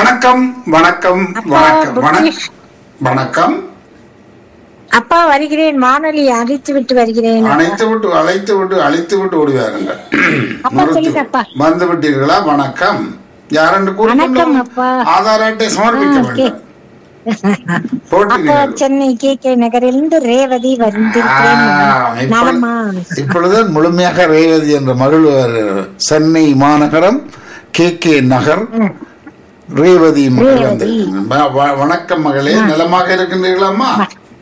வணக்கம் வணக்கம் அப்பா, வணக்கம் வணக்கம் புத்தி- வணக்கம் அப்பா வருகிறேன் வானொலி அழித்து விட்டு வருகிறேன் அணைத்து விட்டு அழைத்து விட்டு அழைத்து விட்டு ஓடுவாருங்கள் அப்பா சொல்லுங்க அப்பா. வந்து விட்டீர்களா வணக்கம் யாரென்று வணக்கம் கூறுகின்றோம் அப்பா. ஆதார் அட்டை சமர்ப்பிக்க ஆ, வேண்டும் அப்பா போட்டீர்கள் சென்னை கே கே நகரிலிருந்து ரேவதி வந்திருக்கிறேன் ஆ, இப்பொழுது- நலமா இப்பொழுது முழுமையாக ரேவதி என்ற மகிழ்வர் சென்னை மாநகரம் கே கே நகர் ரேவதி மகள் ரேவதி. வந்திருக்கின்றனர். வ- வ- வணக்கம் மகளே நலமாக இருக்கின்றீர்களாம்மா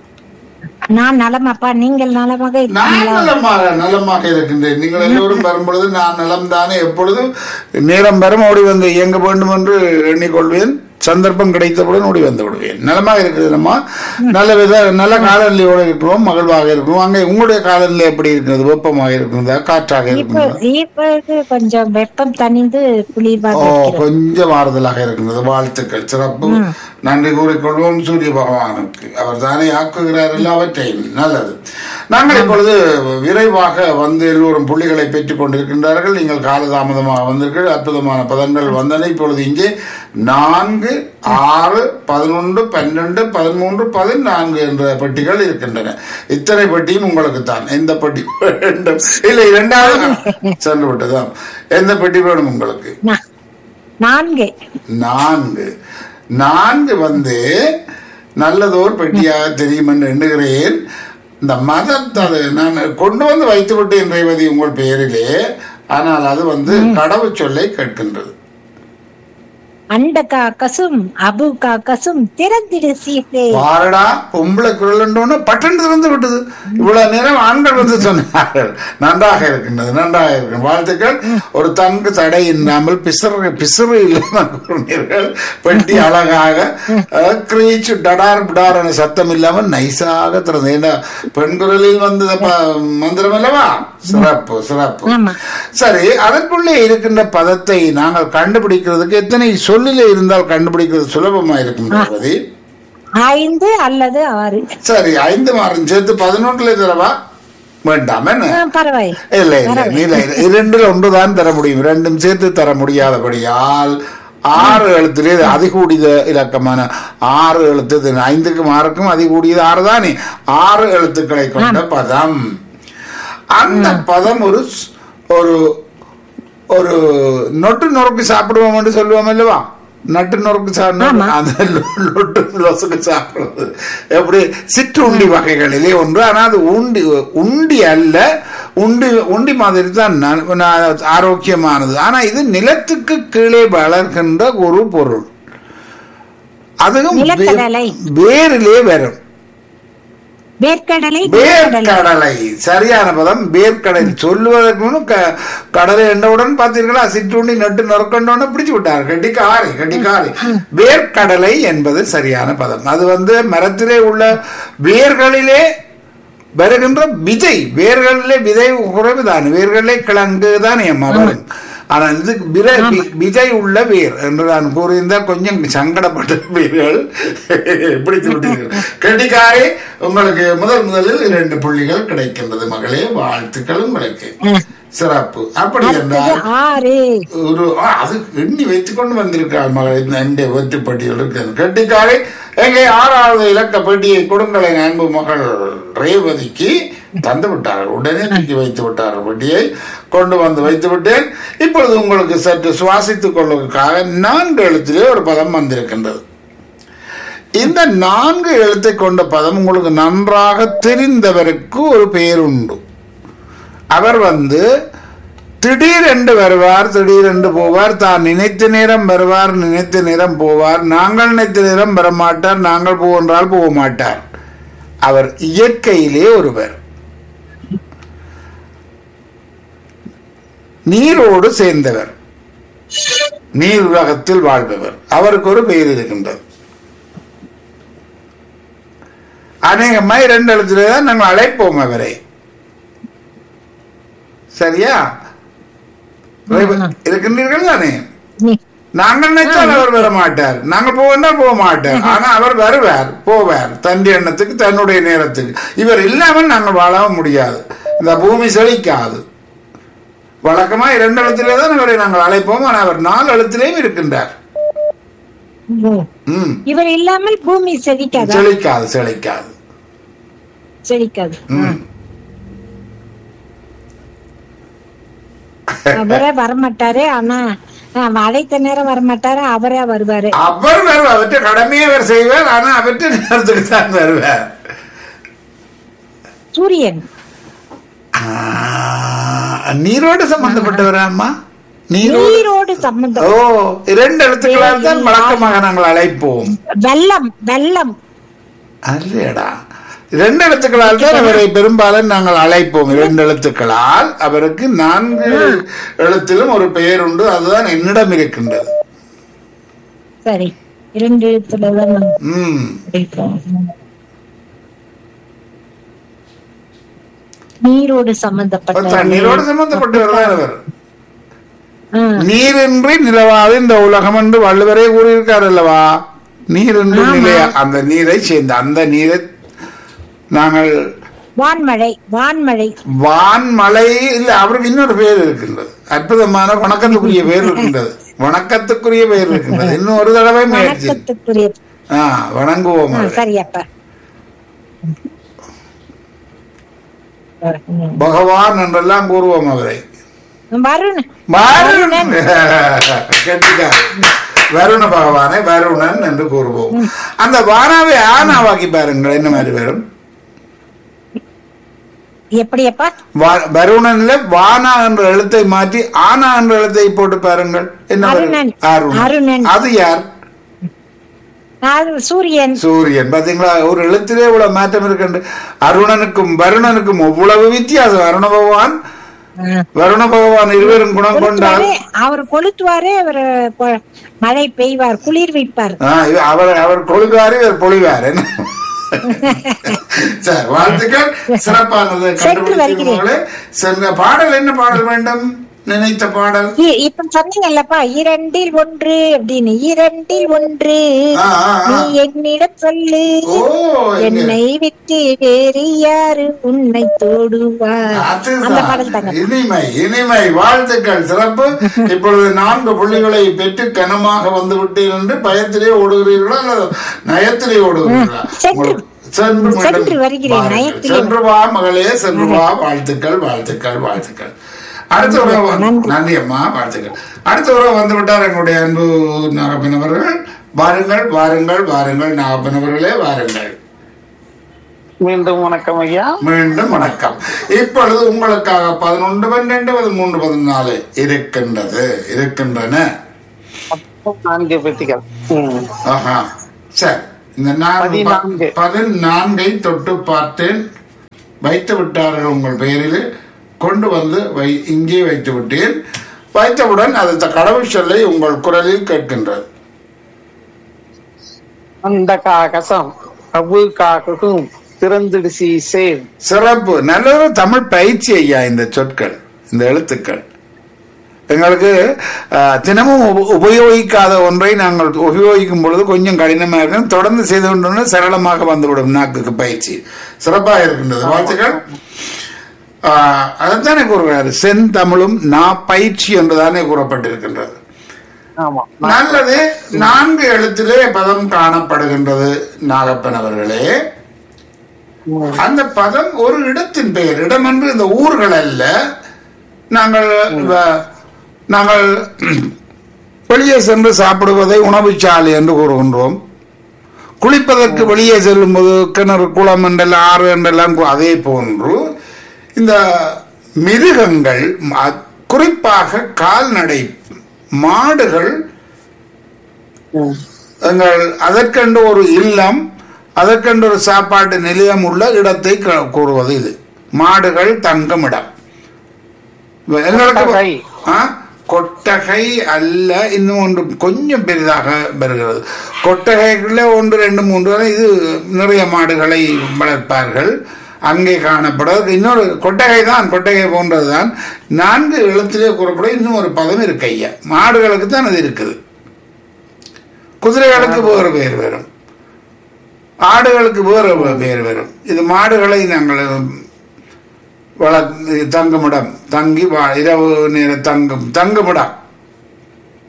நான் நலமாப்பா நீங்கள் நலமாக நான் இருக்கீங்களா நலமாக நலமாக இருக்கின்றேன் நீங்கள் எல்லோரும் வரும்பொழுது நான் நலம் தானே எப்பொழுதும் நேரம் வரும் ஓடி வந்து இயங்க வேண்டும் என்று எண்ணிக்கொள்வேன் சந்தர்ப்பம் கிடைத்தவுடன் ஓடி வந்து விடுவேன் நலமாக இருக்குது நம்ம நல்ல வித நல்ல காலநிலையோடு இருக்கிறோம் மகிழ்வாக இருக்கிறோம் அங்கே உங்களுடைய காலநிலை எப்படி இருக்கிறது வெப்பமாக இருக்கிறதா காற்றாக இப்ப இருக்கிறதா இப்ப கொஞ்சம் வெப்பம் தணிந்து குளிர்வாக ஓ இருக்கிறது கொஞ்சம் ஆறுதலாக இருக்கின்றது வாழ்த்துக்கள் சிறப்பு நன்றி கூறிக்கொள்வோம் சூரிய பகவானுக்கு அவர் தானே ஆக்குகிறார் எல்லாவற்றையும் நல்லது நாங்கள் இப்பொழுது விரைவாக வந்து எல்லோரும் புள்ளிகளை பெற்றுக் கொண்டிருக்கின்றார்கள் நீங்கள் காலதாமதமாக வந்தீர்கள் அற்புதமான பதங்கள் வந்தன இப்பொழுது இங்கே நான்கு ஆறு பதினொன்று பன்னெண்டு பதிமூன்று பதினான்கு என்ற பெட்டிகள் இருக்கின்றன இத்தனை பெட்டியும் உங்களுக்கு தான் எந்த பெட்டி வேண்டும் இல்லை இரண்டாவது சென்று விட்டதாம் எந்த பெட்டி வேணும் உங்களுக்கு நா- நான்கு நான்கு நான்கு வந்து நல்லதோர் பெட்டியாக தெரியும் என்று எண்ணுகிறேன் இந்த மதத்தை அது நான் கொண்டு வந்து வைத்து விட்டேன் ரேவதி உங்கள் பெயரிலே ஆனால் அது வந்து கடவுச்சொல்லை கேட்கின்றது அண்ட காக்கசும் அபு காக்கசும் திறந்திடு சீட்டே பாரடா பொம்பளை குரல் பட்டன் திறந்து விட்டது இவ்வளவு நேரம் ஆண்கள் வந்து சொன்னார்கள் நன்றாக இருக்கின்றது நன்றாக இருக்கு வாழ்த்துக்கள் ஒரு தங்கு தடை இல்லாமல் பிசறு பிசறு இல்லாமல் கூறினீர்கள் பெட்டி அழகாக அஹ், கிரீச்சு டடார் பிடார் என சத்தம் இல்லாமல் நைஸாக திறந்து ஏன்னா பெண் குரலில் வந்த ப- மந்திரம் அல்லவா சிறப்பு சிறப்பு ஆமா சரி அதற்குள்ளே இருக்கின்ற பதத்தை நாங்கள் கண்டுபிடிக்கிறதுக்கு எத்தனை சொல்லிலே இருந்தால் கண்டுபிடிக்கிறது சுலபமா இருக்கும் ரேவதி ஐந்து அல்லது ஆறு சரி ஐந்து மாதம் சேர்த்து பதினொன்றுல தரவா வேண்டாம் என்ன ஆ, பரவாயில்லை இல்லை இல்லை இல்லை இல்லை. இரண்டில் ஒன்றுதான் தர முடியும் ரெண்டும் சேர்த்து தர முடியாதபடியால் ஆறு எழுத்திலே அதிகூடிய இலக்கமான ஆறு எழுத்து இது ஐந்துக்கும் ஆறுக்கும் அதிகூடியது ஆறு தானே ஆறு எழுத்துக்களை கொண்ட பதம் அந்த பதம் ஒரு ஸ்- ஒரு ஒரு நொட்டு நொறுக்கு சாப்பிடுவோம் என்று சொல்லுவோம் அல்லவா நட்டு நொறுக்கு சாப்பிடும் அந்த நொட்டு நொசுக்கு சாப்பிடுறது எப்படி சிற்றுண்டி வகைகளிலே ஒன்று ஆனால் அது உண்டி உண்டி அல்ல உண்டி உண்டி மாதிரி தான் ந- ந- ஆரோக்கியமானது ஆனா இது நிலத்துக்கு கீழே வளர்கின்ற ஒரு பொருள் அதுவும் வே- நிலக்கடலை. வேரிலே வரும் வேர்க்கடலை வேர்க்கடலை வேர்க்கடலை சரியான பதம் வேர்க்கடலை சொல்லுவதற்கு முன்னு க- கடலை என்றவுடன் பார்த்தீர்களா சிற்றுண்டி நட்டு நொறுக்கண்டோன்னு பிடிச்சு விட்டார் கட்டிக்காரி கட்டிக்காரி வேர்க்கடலை என்பது சரியான பதம் அது வந்து மரத்திலே உள்ள வேர்களிலே வருகின்ற விதை வேர்களிலே விதை குறைவுதான் வேர்களிலே கிழங்கு தான் அம்மா வரும் ஆனால் இது விர வி- விதை உள்ள வேர் என்று நான் கூறியிருந்தால் கொஞ்சம் சங்கடப்பட்டிருப்பீர்கள் பிடித்து விட்டீர்கள் கெட்டிக்காரி உங்களுக்கு முதல் முதலில் இரண்டு புள்ளிகள் கிடைக்கின்றது மகளே வாழ்த்துக்கள் உங்களுக்கு சிறப்பு அப்படி அடுத்தது என்றால் ஆறு ஒரு ஆ, அது எண்ணி வைத்துக் கொண்டு வந்திருக்காள் மகள் இந்த இந்த வெற்றி பட்டியல் இருக்கிறது கெட்டிக்காரை எங்கே ஆறாவது இலக்க பெட்டியை கொடுங்களேன் அன்பு மகள் ரேவதிக்கு தந்து விட்டார்கள் உடனே தூக்கி வைத்து விட்டார்கள் பெட்டியை கொண்டு வந்து வைத்து விட்டேன் இப்பொழுது உங்களுக்கு சற்று சுவாசித்துக் கொள்வதற்காக நான்கு எழுத்திலே ஒரு பதம் வந்திருக்கின்றது இந்த நான்கு எழுத்தை கொண்ட பதம் உங்களுக்கு நன்றாக தெரிந்தவருக்கு ஒரு பெயர் உண்டு அவர் வந்து திடீரென்று வருவார் திடீரென்று போவார் தான் நினைத்த நேரம் வருவார் நினைத்த நேரம் போவார் நாங்கள் நினைத்த நேரம் வரமாட்டார் நாங்கள் போவென்றால் போக மாட்டார் அவர் இயற்கையிலே ஒருவர் நீரோடு சேர்ந்தவர் நீர் உலகத்தில் வாழ்பவர் அவருக்கு ஒரு பெயர் இருக்கின்றது அநேகமாய் இரண்டு எழுத்துல தான் நாங்கள் அழைப்போம் அவரை சரியா இருக்கின்றீர்கள் தானே நீ- நாங்கள் நினைத்தால் அவர் வர மாட்டார் நாங்கள் போவா போக மாட்டார் ஆனா அவர் வருவார் போவார் தன் எண்ணத்துக்கு தன்னுடைய நேரத்துக்கு இவர் இல்லாமல் நாங்கள் வாழவும் முடியாது இந்த பூமி செழிக்காது வழக்கமா இரண்டு எழுத்திலே தான் அவரை நாங்கள் அழைப்போம் ஆனால் அவர் நாலு எழுத்திலேயும் இருக்கின்றார் ஓ. ம் இவர் இல்லாமல் பூமி செழிக்காதா செழிக்காது செழிக்காது செழிக்காது ம் அவரே வரமாட்டாரு ஆனா ஆஹ், அழைத்த நேரம் வரமாட்டாரு அவரே வருவாரு அவர் வருவார் அவற்றை கடமையை அவர் செய்வார் ஆனா அவற்றை நேரத்துக்கு தான் வருவார் சூரியன் ஆ, நீரோடு சம்பந்தப்பட்டவரா அம்மா நீரோடு நீரோடு சம்பந்தம் ஓ இரண்டு எழுத்துக்களால் தான் வழக்கமாக நாங்கள் அழைப்போம் வெள்ளம் வெள்ளம் அல்லடா இரண்டு எழுத்துக்களால் தான் அவரை பெரும்பாலும் நாங்கள் அழைப்போம் இரண்டு எழுத்துக்களால் அவருக்கு நான்கு எழுத்திலும் ஒரு பெயர் உண்டு அதுதான் என்னிடம் இருக்கின்றது சரி இரண்டு எழுத்துலதான் நம்ம ம் படிப்போம். நீரோடு சம்பந்தப்பட்ட தண்ணீரோடு சம்பந்தப்பட்டவர் தான் அவர் ஆ, நீரின்றி நிலவாது இந்த உலகம் என்று வள்ளுவரே கூறியிருக்கார் அல்லவா நீரின்றி நிலையா அந்த நீரை சேர்ந்த அந்த நீரை நாங்கள் வான்மழை வான்மழை வான்மலை இல்ல அவருக்கு இன்னொரு பேர் இருக்கின்றது அற்புதமான வணக்கத்துக்குரிய பேர் இருக்கின்றது வணக்கத்துக்குரிய பேர் இருக்கின்றது இன்னும் ஒரு தடவை முயற்சி வணக்கத்துக்குரிய ஆ வணங்குவோம் ஆ, அவரை. சரி அப்ப பகவான் என்றெல்லாம் கூறுவோம் அவரை வருண் வருணன் கெட்டிக்காரன். வருண பகவானை வருணன் என்று கூறுவோம் அந்த வானாவை ஆனாவாக்கி பாருங்கள் என்ன மாதிரி வரும் எப்படியப்பா வா- வருணன்ல வானா என்ற எழுத்தை மாற்றி ஆனா என்ற எழுத்தை போட்டு பாருங்கள் என்ன வரும்? அருணன். அருணன் அருணன். அது யார் அது சூரியன் சூரியன் பாத்தீங்களா ஒரு எழுத்திலே இவ்வளவு மாற்றம் இருக்கு அருணனுக்கும் வருணனுக்கும் அவ்வளவு வித்தியாசம் அருண பகவான் ஆ. வருண பகவான் இருவரும் குணம் கொண்டால் கொளுத்துவாரு, அவர் கொளுத்துவாரு அவர் பொ- மழை பெய்வார் குளிர் வைப்பார் ஆ, இது அவர் அவர் கொழுகாரு இவர் பொழிவார் என்ன சார் வாழ்த்துக்கள் சிறப்பானது கண்டுபிடிச்சிருக்கீங்களே சென்ற பாடல் என்ன பாடல் வேண்டும் நினைத்த பாடல் இ- இப்ப சொன்னீங்கல்லப்பா இரண்டில் ஒன்று அப்படின்னு இரண்டில் ஒன்று ஆ, ஆ, ஆ. நீ என்னிடம் சொல்லு ஓ எங்க- என்னை விட்டு வேறு யாரு உன்னை தொடுவார் அந்த அதுதான். பாடல் தாங்க இனிமை இனிமை வாழ்த்துக்கள் சிறப்பு இப்பொழுது நான்கு புள்ளிகளை பெற்று கனமாக வந்து விட்டேன் என்று பயத்திலே ஓடுகிறீர்களா அல்லது நயத்திலே ஓடுகிறீர்களா சென்று. உங்களுக்கு- சென்று மீண்டும் சென்று வருகிறேன், வாருங்கள். நயத்திலே. சென்று வா மகளே சென்று வா வாழ்த்துக்கள் வாழ்த்துக்கள் வாழ்த்துக்கள் அடுத்த உறவு வந்து- நன்றி அம்மா வாழ்த்துக்கள் அடுத்த உறவு வந்து விட்டார் எங்களுடைய அன்பு நாகப்பன் அவர்கள் வாருங்கள் வாருங்கள் வாருங்கள் நாகப்பன் அவர்களே வாருங்கள் மீண்டும் வணக்கம் ஐயா மீண்டும் வணக்கம் இப்பொழுது உங்களுக்காக பதினொன்று பன்னெண்டு பதிமூன்று பதினாலு இருக்கின்றது இருக்கின்றன நான்கு பெட்டிகள் ம். ஆஹா சரி இந்த நான்கு பதினான்கு. ப- பதினான்கை தொட்டு பார்த்தேன் வைத்து விட்டார்கள் உங்கள் பெயரில் கொண்டு வந்து வை இங்கே வைத்து விட்டேன் வைத்தவுடன் அது த- கடவுள் சொல்லை உங்கள் குரலில் கேட்கின்றது அந்த காகசம் அபு காக்கும் திறந்துடுசி சேவ் சிறப்பு நல்ல ஒரு தமிழ் பயிற்சி ஐயா இந்த சொற்கள் இந்த எழுத்துக்கள் எங்களுக்கு அஹ், தினமும் உப- உபயோகிக்காத ஒன்றை நாங்கள் உபயோகிக்கும் பொழுது கொஞ்சம் கடினமாக இருக்கும் தொடர்ந்து செய்து கொண்டோம்னா சரளமாக வந்துவிடும் நாக்குக்கு பயிற்சி சிறப்பாக இருக்கின்றது வாழ்த்துக்கள் ஆஹ், அதைத்தானே கூறுகிறார் செந்தமிழும் நா பயிற்சி என்றுதானே கூறப்பட்டிருக்கின்றது ஆமா நல்லது நான்கு எழுத்திலே பதம் காணப்படுகின்றது நாகப்பன் அவர்களே ம். அந்த பதம் ஒரு இடத்தின் பெயர் இடம் என்று இந்த ஊர்கள் அல்ல நாங்கள் வ- நாங்கள் வெளியே சென்று சாப்பிடுவதை உணவுச்சாலை என்று கூறுகின்றோம் குளிப்பதற்கு வெளியே செல்லும்போது கிணறு குளம் என்றெல்லாம் ஆறு என்றெல்லாம் கூ- அதே போன்று இந்த மிருகங்கள் ம- குறிப்பாக கால்நடை மாடுகள் ம். எங்கள் அதற்கென்று ஒரு இல்லம் அதற்கென்று ஒரு சாப்பாட்டு நிலையம் உள்ள இடத்தை க- கூறுவது இது மாடுகள் தங்கும் இடம் எங்களுக்கு கொட்டகை. ஆ? கொட்டகை அல்ல இன்னும் ஒன்று கொஞ்சம் பெரிதாக வருகிறது கொட்டகைக்குள்ள ஒன்று ரெண்டு மூன்று வரை இது நிறைய மாடுகளை வளர்ப்பார்கள் அங்கே காணப்படுவது இன்னொரு கொட்டகை தான் கொட்டகை போன்றதுதான் நான்கு எழுத்திலே கூறப்படும் இன்னும் ஒரு பதம் இருக்கு ஐயா மாடுகளுக்கு தான் அது இருக்குது குதிரைகளுக்கு வேறு பேர் வரும் ஆடுகளுக்கு வேறு பேர் வரும் இது மாடுகளை நாங்கள் வள தங்குமிடம் தங்கி வா- இரவு நேர தங்கும் தங்குமிடம்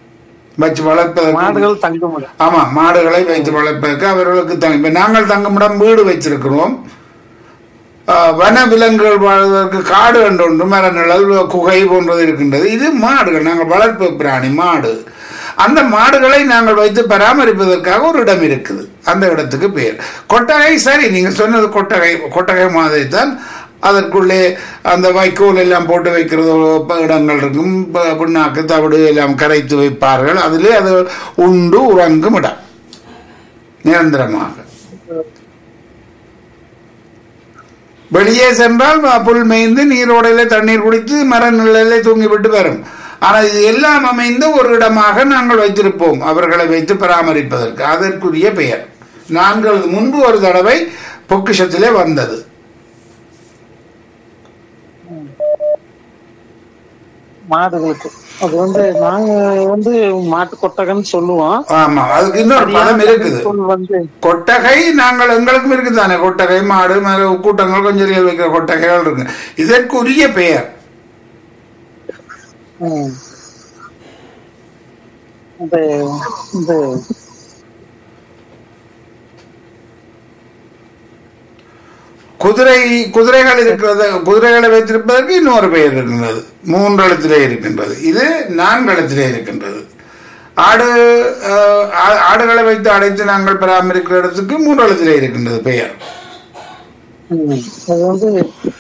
வச்சு வளர்ப்பதற்கு மாடுகள் தங்குமிடம் ஆமா மாடுகளை வைத்து வளர்ப்பதற்கு அவர்களுக்கு தங்க இப்ப நாங்கள் தங்குமிடம் வீடு வச்சிருக்கிறோம் ஆஹ், வன விலங்குகள் வாழ்வதற்கு காடு என்று ஒன்று மர நிழல் குகை போன்றது இருக்கின்றது இது மாடுகள் நாங்கள் வளர்ப்பு பிராணி மாடு அந்த மாடுகளை நாங்கள் வைத்து பராமரிப்பதற்காக ஒரு இடம் இருக்குது அந்த இடத்துக்கு பேர் கொட்டகை சரி நீங்க சொன்னது கொட்டகை கொட்டகை மாதிரி தான் அதற்குள்ளே அந்த வைக்கோல் எல்லாம் போட்டு வைக்கிறது ஒரு இடங்கள் இருக்கும் ப- புண்ணாக்கு தவிடு எல்லாம் கரைத்து வைப்பார்கள் அதிலே அது உண்டு உறங்கும் இடம் நிரந்தரமாக வெளியே சென்றால் வ- புல் மேய்ந்து நீரோடையில தண்ணீர் குடித்து மர நிழலிலே தூங்கிவிட்டு வரும் ஆனால் இது எல்லாம் அமைந்த ஒரு இடமாக நாங்கள் வைத்திருப்போம் அவர்களை வைத்து பராமரிப்பதற்கு அதற்குரிய பெயர் நான்கு முன்பு ஒரு தடவை பொக்கிஷத்திலே வந்தது மாடுகளுக்கு அது வந்து நாங்க வந்து மாட்டு கொட்டகன்னு சொல்லுவோம் ஆமா அதுக்கு இன்னொரு பதம் இருக்குது சொல் வந்து கொட்டகை நாங்கள் எங்களுக்கும் இருக்குது தானே கொட்டகை மாடு மேல கூட்டங்கள் கொஞ்சம் வைக்கிற கொட்டகைகள் இருக்கு இதற்குரிய பெயர் ம், இந்த இந்த குதிரை குதிரைகள் இருக்கிறது குதிரைகளை வைத்திருப்பதற்கு இன்னொரு பெயர் இருக்கின்றது மூன்று எழுத்திலே இருக்கின்றது இது நான்கு எழுத்திலே இருக்கின்றது ஆடு அஹ், ஆ- ஆடுகளை வைத்து அடைத்து நாங்கள் பராமரிக்கிற இடத்துக்கு மூன்று எழுத்திலே இருக்கின்றது பெயர் ம், அது வந்து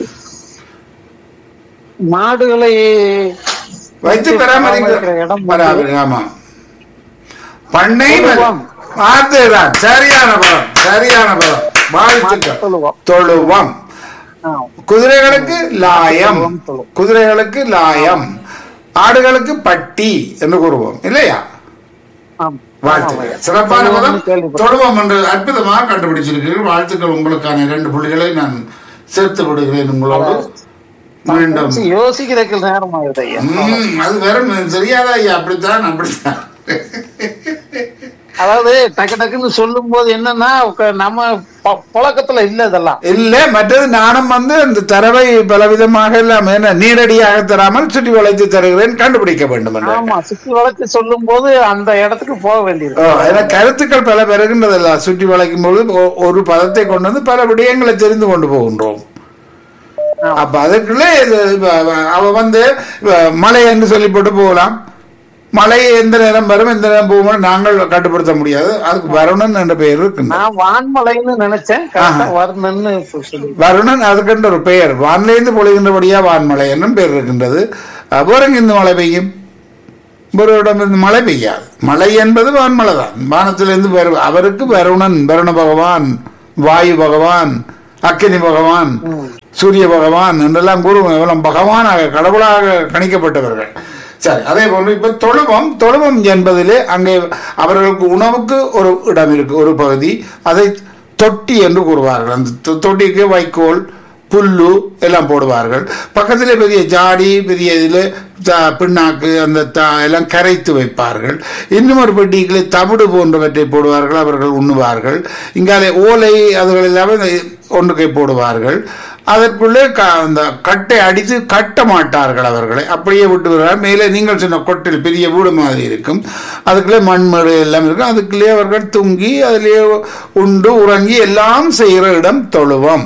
மாடுகளை வைத்து பராமரிக்கிற பராமரிக்கிற இடம் பராமரி ஆமா பண்ணை தொழுவம். வார்த்தைதான் சரியான பதம் சரியான பதம் வாழ்த்துக்கள் சொல்லுவோம் தொழுவம் ஆ, குதிரைகளுக்கு லாயம் தொழுவம் தொழுவம். குதிரைகளுக்கு லாயம் ஆடுகளுக்கு பட்டி என்று கூறுவோம் இல்லையா ஆம். வாழ்த்துக்கள் ஆமாம். சிறப்பான பதம் தொழுவம்னு கேள்விப்பட்டேன். தொழுவம் என்று அற்புதமாக கண்டுபிடிச்சிருக்கிறீர்கள் வாழ்த்துக்கள் உங்களுக்கான இரண்டு புள்ளிகளை நான் சேர்த்து விடுகிறேன் உங்களோடு மீண்டும் யோசிக்கிறதுக்கு நேரம் ஆகுது ஐயா ம், அது வெறும் தெரியாதா ஐயா அப்படித்தான் அப்படித்தான் அதாவது டக்கு டக்குன்னு சொல்லும் போது என்னன்னா உக்க- நம்ம ப- புழக்கத்துல இல்ல இதெல்லாம் இல்ல மற்றது நானும் வந்து அந்த தரவை பலவிதமாக எல்லாம் என்ன நேரடியாக தராமல் சுற்றி வளைத்து தருகிறேன் கண்டுபிடிக்க வேண்டும் என்று ஆமா சுத்தி வளைச்சு சொல்லும் போது அந்த இடத்துக்கு போக வேண்டியது ஓ, ஏன்னா கருத்துக்கள் பல பெறுகின்றதல்ல சுற்றி வளைக்கும் பொழுது ஒ- ஒரு பதத்தை கொண்டு வந்து பல விடயங்களை தெரிந்து கொண்டு போகின்றோம் ஆமா. அப்ப அதுக்குள்ளே இது, வ- வ- அவ வந்து வ- மலை என்று சொல்லி போட்டு போகலாம் மழை எந்த நேரம் வரும் எந்த நேரம் போகும் நாங்கள் கட்டுப்படுத்த முடியாது அதுக்கு வருணன் என்ற பெயர் இருக்கின்றது நான் வான்மலைன்னு நினைச்சேன் கரெக்டா வரணும்னு இப்ப சொல்லி வருணன் அதுக்கென்ற ஒரு பெயர் வானிலிருந்து பொழிகின்றபடியா வான்மலை என்னும் பெயர் இருக்கின்றது அப்புறம் இந்த மழை பெய்யும் ஒரு இடமிருந்து மழை பெய்யாது மழை என்பது வான்மலை தான் வானத்திலிருந்து வரு அவருக்கு வருணன் வருண பகவான் வாயு பகவான் அக்கினி பகவான் சூரிய பகவான் என்றெல்லாம் கூறுவோம் எவ்வளவு பகவானாக கடவுளாக கணிக்கப்பட்டவர்கள் சரி அதே போன்று இப்ப தொழுவம் தொழுவம் என்பதிலே அங்கே அவர்களுக்கு உணவுக்கு ஒரு இடம் இருக்கு ஒரு பகுதி அதை தொட்டி என்று கூறுவார்கள் அந்த தொ- தொட்டிக்கு வைக்கோல் புல்லு எல்லாம் போடுவார்கள் பக்கத்திலே பெரிய ஜாடி பெரிய இதில் த- பிண்ணாக்கு அந்த த எல்லாம் கரைத்து வைப்பார்கள் இன்னும் ஒரு பெட்டிகளை தவிடு போன்றவற்றை போடுவார்கள் அவர்கள் உண்ணுவார்கள் இங்காலே ஓலை அதுகள் எல்லாமே ஒன்றுக்கை போடுவார்கள் அதற்குள்ளே க அந்த கட்டை அடித்து கட்ட மாட்டார்கள் அவர்களை அப்படியே விட்டு வருவார்கள் மேலே நீங்கள் சொன்ன கொட்டில் பெரிய வீடு மாதிரி இருக்கும் அதுக்குள்ளே மண்மடு எல்லாம் இருக்கும் அதுக்குள்ளே அவர்கள் தூங்கி அதிலேயே உண்டு உறங்கி எல்லாம் செய்கிற இடம் தொழுவம்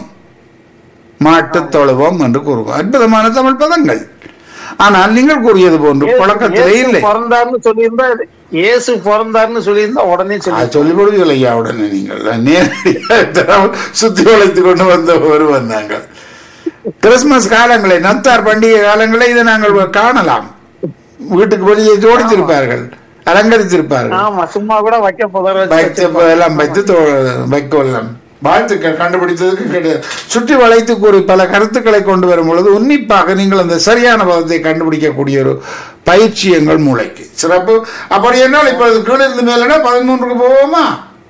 மாட்டுத் தொழுவம் என்று கூறுவோம் அற்புதமான தமிழ் பதங்கள் ஆனால் நீங்கள் கூறியது போன்று புழக்கத்திலே இயேசு இல்லை பிறந்தாருன்னு சொல்லியிருந்தா இயேசு பிறந்தாருன்னு சொல்லியிருந்தா உடனே சொல்லி அது சொல்லி கொடுக்கல ஐயா உடனே நீங்கள் நேரடியாக தராமல் சுத்தி வளைத்து கொண்டு வந்த ஒருவன் நாங்கள் கிறிஸ்துமஸ் காலங்களை நத்தார் பண்டிகை காலங்களை இதை நாங்கள் காணலாம் வீட்டுக்கு வெளியே ஜோடித்திருப்பார்கள் அலங்கரித்திருப்பார்கள் ஆமா சும்மா கூட வைக்க புதர் வைத்து எல்லாம் வைத்து தோ- வைக்கோல்லாம் வாழ்த்துக்கள் கண்டுபிடித்ததுக்கு கிடையாது சுற்றி வளைத்து கூறி பல கருத்துக்களை கொண்டு வரும் பொழுது உன்னிப்பாக நீங்கள் அந்த சரியான பதத்தை கண்டுபிடிக்கக்கூடிய ஒரு பயிற்சி எங்கள் மூளைக்கு சிறப்பு அப்படி என்னால் இப்பொழுது கீழே இருந்து மேலனா பதிமூன்றுக்கு போவோமா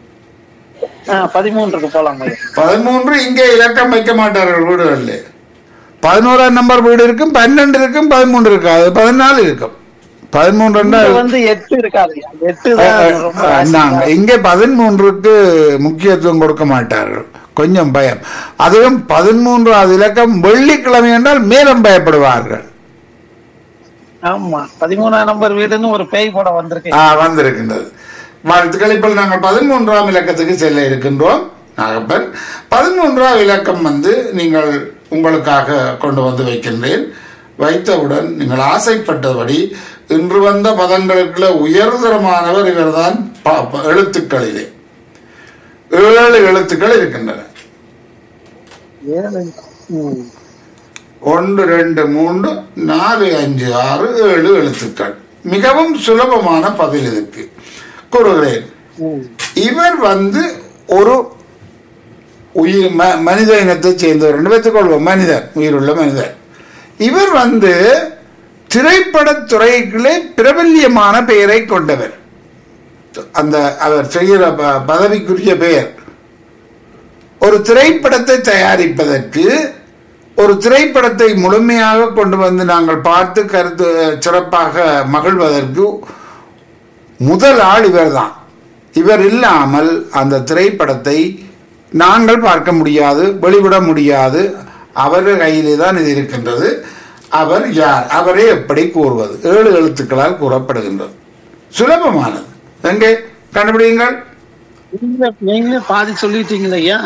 பதிமூன்றுக்கு போலாம் ஐயா பதிமூன்று இங்கே இலக்கம் வைக்க மாட்டார்கள் வீடுகளில் பதினோராம் நம்பர் வீடு இருக்கும் பன்னெண்டு இருக்கும் பதிமூன்று இருக்காது பதினாலு இருக்கும் பதிமூன்று இங்க வந்து எட்டு இருக்காது ஐயா. எட்டு தான் ரொம்ப நாங்க ராசியா. இங்கே பதிமூன்றுக்கு முக்கியத்துவம் கொடுக்க மாட்டார்கள் கொஞ்சம் பயம் அதுவும் பதிமூன்றாவது இலக்கம் வெள்ளிக்கிழமை என்றால் மேலும் பயப்படுவார்கள் ஆமா பதிமூணாம் நம்பர் வீடுன்னு ஒரு பேய் படம் வந்திருக்கு ஆ, வந்திருக்கின்றது வாழ்த்துக்கள் இப்போ நாங்கள் பதிமூன்றாம் இலக்கத்துக்கு செல்ல இருக்கின்றோம் நாகப்பன் பதிமூன்றாம் இலக்கம் வந்து நீங்கள் உங்களுக்காக கொண்டு வந்து வைக்கின்றேன் வைத்தவுடன் நீங்கள் ஆசைப்பட்டபடி இன்று வந்த பதங்களுக்குள்ள உயர்தரமானவர் இவர்தான் ப- ப- எழுத்துக்களிலே ஏழு எழுத்துக்கள் இருக்கின்றன ஏழு ம். ஒன்று ரெண்டு மூன்று நாலு அஞ்சு ஆறு ஏழு எழுத்துக்கள் மிகவும் சுலபமான பதில் இதுக்கு கூறுகிறேன் ம். இவர் வந்து ஒரு உயிர் ம- மனித இனத்தை சேர்ந்தவர் என்று வைத்துக்கொள்வோம் மனிதர் உயிருள்ள மனிதர் இவர் வந்து திரைப்படத் துறைகளே பிரபல்யமான பெயரை கொண்டவர் அந்த அவர் செய்கிற ப- பதவிக்குரிய பெயர் ஒரு திரைப்படத்தை தயாரிப்பதற்கு ஒரு திரைப்படத்தை முழுமையாக கொண்டு வந்து நாங்கள் பார்த்து கருத்து சிறப்பாக மகிழ்வதற்கு முதல் ஆள் இவர்தான் இவர் இல்லாமல் அந்த திரைப்படத்தை நாங்கள் பார்க்க முடியாது வெளிவிட முடியாது அவர் கையிலே தான் இது இருக்கின்றது அவர் யார் அவரை எப்படி கூறுவது ஏழு எழுத்துக்களால் கூறப்படுகின்றது சுலபமானது எங்கே கண்டுபிடியுங்கள் நீங்களே நீங்களே பாதி சொல்லிட்டீங்களே ஐயா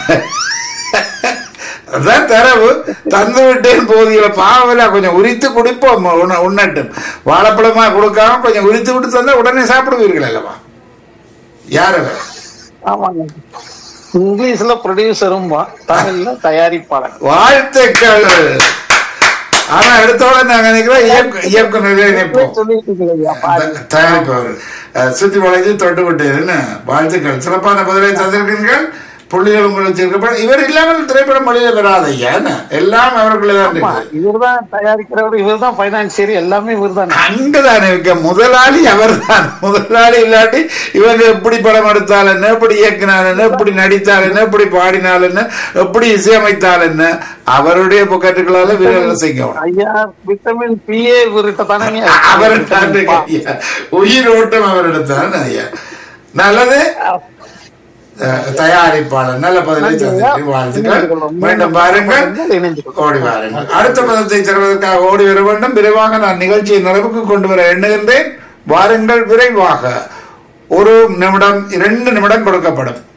அதான் தரவு தந்து விட்டேன் போதிய பாவல கொஞ்சம் உரித்து குடிப்போம் உண்ண- உண்ணட்டும் வாழைப்பழமா கொடுக்காம கொஞ்சம் உரித்து விட்டு தந்தா உடனே சாப்பிடுவீர்கள் அல்லவா யார் அவர் ஆமாங்க இங்கிலீஷ்ல ப்ரொடியூசரும் தமிழ்ல தயாரிப்பாளர் வாழ்த்துக்கள் ஆனா எடுத்தோட நாங்க நினைக்கிறோம் இயக்கு- இயக்குனரே நினைப்போம் சொல்லிட்டீங்களே ஐயா பாதி த- தயாரிப்பவர் அஹ், சுத்தி வளைஞ்சு தொட்டு விட்டேன் என்ன வாழ்த்துக்கள் சிறப்பான பதிலை தந்திருக்கீர்கள் புள்ளிகள் உங்களுக்கு இருக்கப்ப இவர் இல்லாமல் திரைப்படம் வழியில வராது ஐயா என்ன எல்லாம் அவர்களே தான் ஆமா, இருக்குது இவர்தான் தயாரிக்கிறவர் இவர்தான் பைனான்சியர் எல்லாமே இவர்தான் அங்கதான் இருக்க முதலாளி அவர்தான் முதலாளி இல்லாட்டி இவங்க எப்படி படம் எடுத்தால் என்ன எப்படி இயக்கினால் என்ன எப்படி நடித்தால் என்ன எப்படி பாடினால் என்ன எப்படி இசையமைத்தால் என்ன அவருடைய பொக்கெட்டுகளால வீரர்கள் செய்யணும் ஐயா விட்டமின் பிஏ இவர்கிட்ட தானே அவர் ஐயா உயிர் ஓட்டம் அவரிடத்தான் ஐயா நல்லது அஹ், தயாரிப்பாளர் நல்ல பதிலை தந்திருக்கிறீர்கள். வாழ்த்துக்கள் மீண்டும் பாருங்கள் ஓடி வாருங்கள் அடுத்த பதத்தை தருவதற்காக ஓடி வர வேண்டும் விரைவாக நான் நிகழ்ச்சியை நிறைவுக்கு கொண்டு வர எண்ணுகின்றேன் வாருங்கள் விரைவாக ஒரு நிமிடம் இரண்டு நிமிடம் கொடுக்கப்படும்